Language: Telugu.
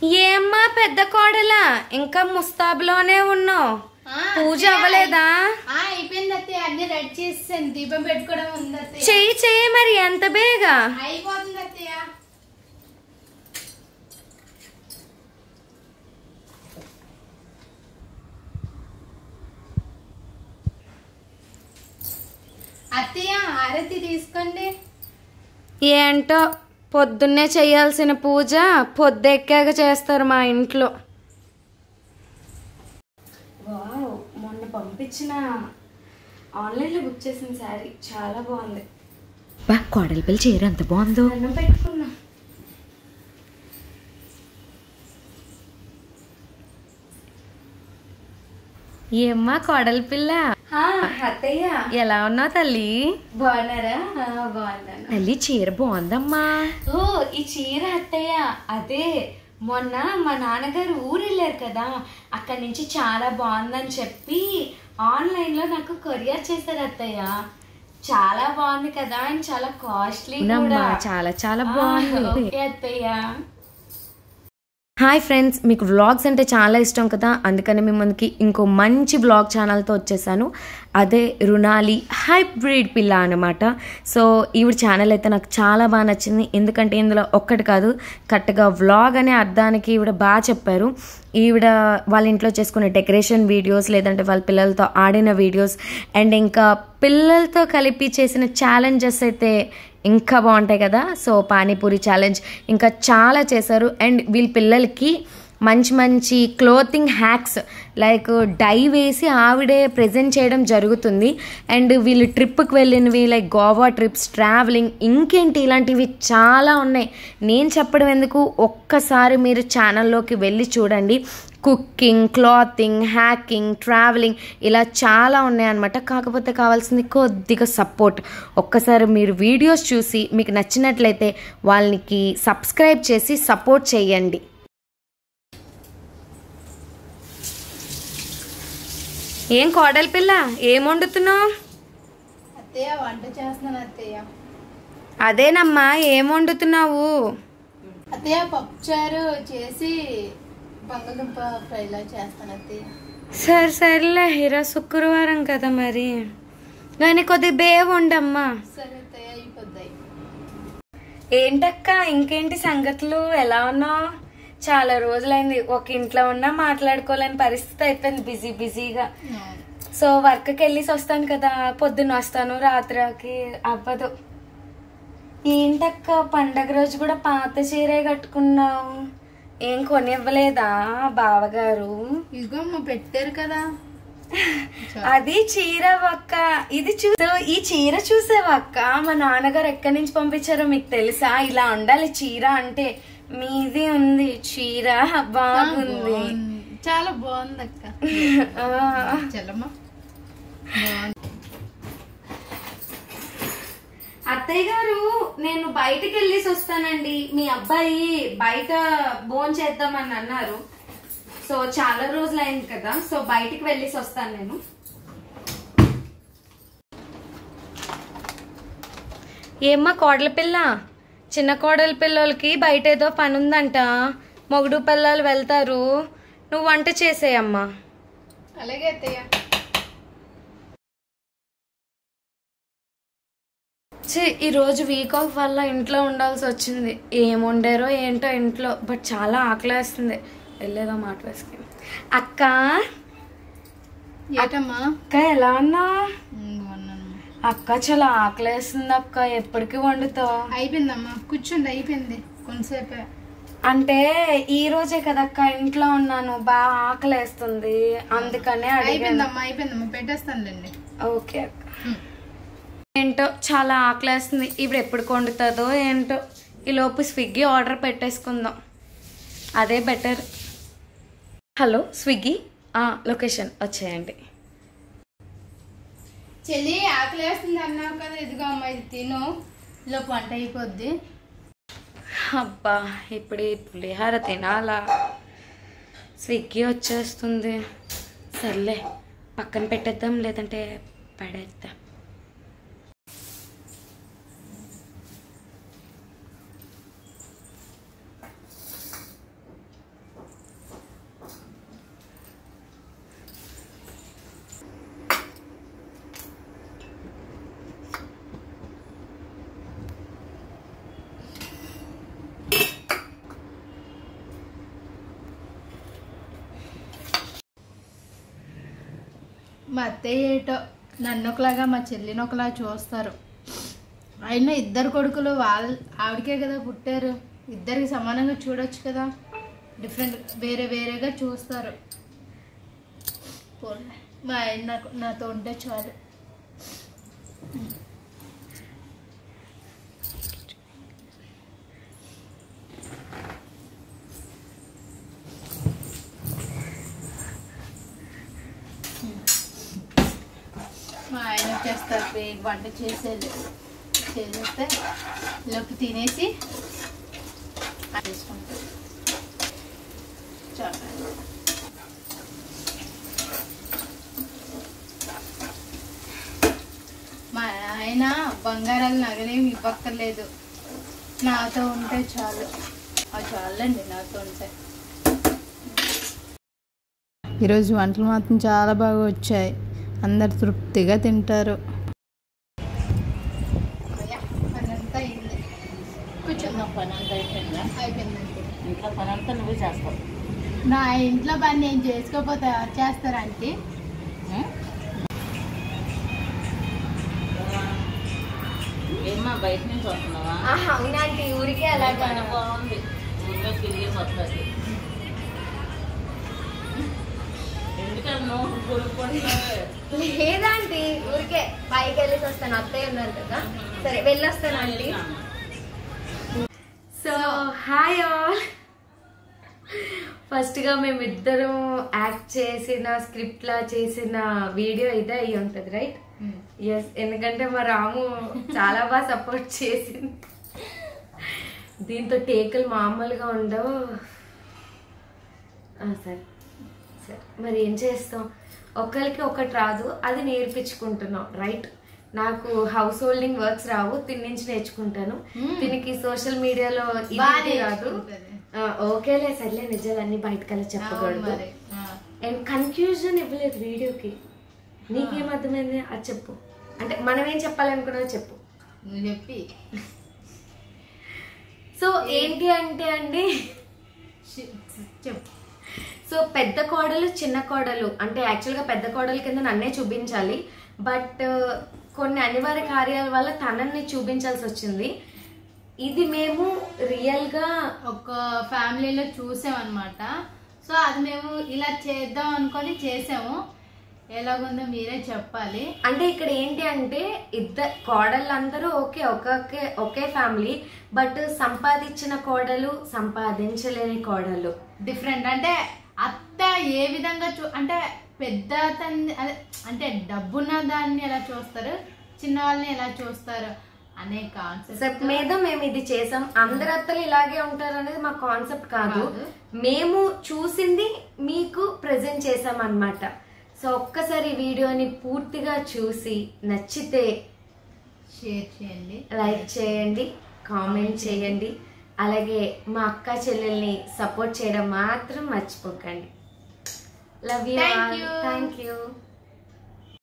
ఏమ్మా పెద్ద కోడలా ఇంకా ముస్తాబులోనే ఉన్నావు ఆ, పూజ అత్తయ్య, అవ్వలేదా ఆ, అయిపోయింది అత్తయ్య అన్ని రెడీ చేసేసాను దీపం పెట్టుకోవడం ఉంది అత్తయ్య చెయ్యి చెయ్యి మరి ఎంత బేగా అయిపోతుంది అత్తయ్య అత్తయ్య ఆరతి తీసుకోండి ఏంటో పొద్దున్నే చేయాల్సిన పూజ పొద్దెక్కాక చేస్తారు మా ఇంట్లో వావ్ మొన్న పంపించిన ఆన్లైన్లో బుక్ చేసిన శారీ చాలా బాగుంది బా కోడలి పిల్ల చీర ఎంత బాగుందో దండం పెట్టుకున్నా ఏమ్మా కోడలి పిల్ల ఆ, అత్తయ్య ఎలా ఉన్నావు తల్లి బాగున్నారా ఆ, బాగున్నాను తల్లి చీర బాగుందమ్మా ఓ ఈ చీర అత్తయ్య అదే మొన్న మా నాన్నగారు ఊరు వెళ్ళారు కదా అక్కడి నుంచి చాలా బాగుందని చెప్పి ఆన్లైన్ లో నాకు కొరియర్ చేశారు అత్తయ్య చాలా బాగుంది కదా అండ్ చాలా కాస్ట్లీ అవునమ్మా, చాలా చాలా బాగుంది ఓకే అత్తయ్య హాయ్ ఫ్రెండ్స్ మీకు వ్లాగ్స్ అంటే చాలా ఇష్టం కదా అందుకని మిమ్మల్ని ఇంకో మంచి వ్లాగ్ ఛానల్తో వచ్చేసాను అదే రుణాలి హైబ్రిడ్ పిల్ల అనమాట సో ఈవిడ ఛానల్ అయితే నాకు చాలా బాగా నచ్చింది ఎందుకంటే ఇందులో ఒక్కటి కాదు కరెక్ట్గా వ్లాగ్ అనే అర్థానికి ఈవిడ బాగా చెప్పారు ఈవిడ వాళ్ళ ఇంట్లో చేసుకునే డెకరేషన్ వీడియోస్ లేదంటే వాళ్ళ పిల్లలతో ఆడిన వీడియోస్ అండ్ ఇంకా పిల్లలతో కలిపి చేసిన ఛాలెంజెస్ అయితే ఇంకా బాగుంటాయి కదా సో పానీపూరి ఛాలెంజ్ ఇంకా చాలా చేశారు అండ్ వీళ్ళ పిల్లలకి మంచి మంచి క్లోతింగ్ హ్యాక్స్ లైక్ డై వేసి ఆవిడే ప్రజెంట్ చేయడం జరుగుతుంది అండ్ వీళ్ళు ట్రిప్కి వెళ్ళినవి లైక్ గోవా ట్రిప్స్ ట్రావెలింగ్ ఇంకేంటి ఇలాంటివి చాలా ఉన్నాయి నేను చెప్పడం ఎందుకు ఒక్కసారి మీరు ఛానల్లోకి వెళ్ళి చూడండి కుకింగ్ క్లాతింగ్ హ్యాకింగ్ ట్రావెలింగ్ ఇలా చాలా ఉన్నాయన్నమాట కాకపోతే కావాల్సింది కొద్దిగా సపోర్ట్ ఒక్కసారి మీరు వీడియోస్ చూసి మీకు నచ్చినట్లయితే వాళ్ళకి సబ్స్క్రైబ్ చేసి సపోర్ట్ చేయండి ఏం కోడలి పిల్ల ఏం వండుతున్నావు అత్తయ్య వంట చేస్తున్నాను అత్తయ్య అదేనమ్మా ఏం వండుతున్నావు అత్తయ్య పప్పుచారు చేసి బంగాళదుంప ఫ్రైలా చేస్తాను అత్తయ్య సరే సరేలే ఈరోజు శుక్రవారం కదా మరి కానీ కొద్దిగా బేవ ఉండమ్మా సరే అత్తయ్య అయిపోద్ది ఏంటక్క ఇంకేంటి సంగతులు ఎలా ఉన్నావు చాలా రోజులైంది ఒక ఇంట్లో ఉన్నా మాట్లాడుకోలేని పరిస్థితి అయిపోయింది బిజీ బిజీగా సో వర్క్కి వెళ్ళేసి వస్తాను కదా పొద్దున్న వస్తాను రాత్రికి అవ్వదు ఏంటక్క పండగ రోజు కూడా పాత చీరే కట్టుకున్నావు ఏం కొనివ్వలేదా బావగారు ఇదిగో అమ్మ పెట్టారు కదా అది చీర అక్క ఇది చూ ఈ చీర చూసావక్క మా నాన్నగారు ఎక్కడి నుంచి పంపించారో మీకు తెలుసా ఇలా ఉండాలి చీర అంటే మీది ఉంది చీర బాగుంది బాగుంది. చాలా బాగుంది అక్క ఆ, చల్లమ్మా అత్తయ్య గారు నేను బయటికి వెళ్ళేసి వస్తానండి మీ అబ్బాయి బయట భోన్ చేద్దామని అన్నారు సో చాలా రోజులు అయింది కదా సో బయటికి వెళ్ళేసి వస్తాను నేను ఏమ్మా కోడల పిల్ల చిన్న కోడల పిల్లలకి బయట ఏదో పని ఉందంట మొగుడు పిల్లలు వెళ్తారు నువ్వు వంట చేసేయమ్మా అలాగే అత్తయ్య ఛీ, ఈ రోజు వీక్ ఆఫ్ వల్ల ఇంట్లో ఉండాల్సి వచ్చింది ఏం వండారో ఏంటో ఇంట్లో బట్ చాలా ఆకలేస్తుంది వెళ్ళేదో మాట వేసుకుని అక్క ఏటమ్మా అక్క ఎలా ఉన్నా ఉమ్, బాగున్నానమ్మా. అక్క చాలా ఆకలేస్తుంది అక్క ఎప్పటికి వండుతావు అయిపోయిందమ్మా కూర్చోండి అయిపోయింది కొంతసేపే అంటే ఈ రోజే కదక్క ఇంట్లో ఉన్నాను బాగా ఆకలేస్తుంది అందుకనే అడిగాను అయిపోయిందమ్మా అయిపోయిందమ్మా పెట్టేస్తానులేండి ఓకే అక్క ఏంటో చాలా ఆకలేస్తుంది ఇప్పుడు ఎప్పుడు వండుతుందో ఏంటో ఈ లోపు స్విగ్గీ ఆర్డర్ పెట్టేసుకుందాం అదే బెటర్ హలో స్విగ్గీ లొకేషన్ వచ్చేయండి చెల్లి ఆకలి వేస్తుంది అన్నావు కదా ఇదిగో అమ్మా ఇది తిను లోపు వంట అయిపోద్ది అబ్బా ఇప్పుడు ఈ పులిహార తినాలా స్విగ్గీ వచ్చేస్తుంది సర్లే పక్కన పెట్టేద్దాం లేదంటే పడేద్దాం మా అత్తయ్య ఏటో నన్ను ఒకలాగా మా చెల్లిని ఒకలా చూస్తారు అయినా ఇద్దరు కొడుకులు వాళ్ళ ఆవిడకే కదా పుట్టారు ఇద్దరికి సమానంగా చూడొచ్చు కదా డిఫరెంట్ వేరే వేరేగా చూస్తారు పోన్లే. మా ఆయన నాకు నాతో ఉంటే చాలు మా ఆయన చేస్తారు బేగ్ వంట చేసేది చేసేస్తే లోకి తినేసి చేసుకుంటారు చాలా మా ఆయన బంగారాలు నగలేమి ఇవ్వక్కర్లేదు నాతో ఉంటే చాలు ఆ చాలండి నాతో ఉంటే ఈరోజు వంటలు మాత్రం చాలా బాగా వచ్చాయి అందరు తృప్తిగా తింటారు పనంతా అయింది కూర్చుందాం పని అంతా అయిపోయిందా అయిపోయిందండి ఇంట్లో పని అంతా నువ్వే చేస్తావు నా ఇంట్లో పని నేను చేసుకోకపోతే ఎవరు చేస్తారంటే ఏమ్మా బయట నుంచి వస్తున్నావా అవునంటే ఊరికే అలాగా పని బాగుంది ఊళ్ళో తిరిగేసి వస్తుంది ఎందుకన్నా నువ్వు కొనుక్కుంటున్నావు లేదంటే ఊరికే పైకి వెళ్ళేసి వస్తాను అత్తయ్య ఉన్నారు కదా సరే వెళ్ళొస్తాను ఆంటీ సో హాయ్ ఆల్ ఫస్ట్గా మేమిద్దరం యాక్ట్ చేసిన స్క్రిప్ట్ లా చేసిన వీడియో ఇదే అయ్యి ఉంటుంది రైట్ ఎస్ ఎందుకంటే మా రాము చాలా బాగా సపోర్ట్ చేసింది దీంతో టేకులు మామూలుగా ఉండవు ఆ, సరే సరే మరి ఏం చేస్తాం ఒకరికి ఒకటి రాదు అది నేర్పించుకుంటున్నాం రైట్ నాకు హౌస్ హోల్డింగ్ వర్క్స్ రావు తిని నుంచి నేర్చుకుంటాను దీనికి సోషల్ మీడియాలో ఇది బాగా ఇది రాదు నేర్చుకుంటది. ఆ, ఓకేలే సర్లే నిజాలన్నీ బయటకల్లా చెప్పకూడదు మరి ఆ. అండ్ కన్ఫ్యూజన్ ఇవ్వలేదు వీడియోకి నీకేం అర్థమైంది అది చెప్పు అంటే మనం ఏం చెప్పాలనుకున్నా చెప్పు నువ్వు చెప్పి సో ఏంటి అంటే అండి షి- చెప్పు సో పెద్ద కోడలు చిన్న కోడలు అంటే యాక్చువల్గా పెద్ద కోడలు కింద నన్నే చూపించాలి బట్ కొన్ని అనివార్య కార్యాల వల్ల తనని చూపించాల్సి వచ్చింది ఇది మేము రియల్గా ఒక ఫ్యామిలీలో చూసామన్నమాట సో అది మేము ఇలా చేద్దాం అనుకొని చేసాము ఎలాగుందో మీరే చెప్పాలి అంటే ఇక్కడ ఏంటి అంటే ఇద్దరు కోడళ్ళందరూ ఓకే ఒకే ఒకే ఫ్యామిలీ బట్ సంపాదించిన కోడలు సంపాదించలేని కోడలు డిఫరెంట్ అంటే అత్త ఏ విధంగా చూ అంటే పెద్ద అతన్ని అదే అంటే డబ్బున్న దాన్ని ఎలా చూస్తారు చిన్న వాళ్ళని ఎలా చూస్తారు అనే కాన్సెప్ట్ కాన్సెప్ట్ మీద మేము ఇది చేసాం అందరు అత్తలు ఇలాగే ఉంటారు అనేది మా కాన్సెప్ట్ కాదు కాదు. మేము చూసింది మీకు ప్రెజెంట్ చేసాం అన్నమాట సో ఒక్కసారి ఈ వీడియోని పూర్తిగా చూసి నచ్చితే షేర్ చేయండి లైక్ చేయండి కామెంట్ చేయండి అలాగే మా అక్క చెల్లెల్ని సపోర్ట్ చేయడం మాత్రం మర్చిపోకండి love you Thank you. Thank you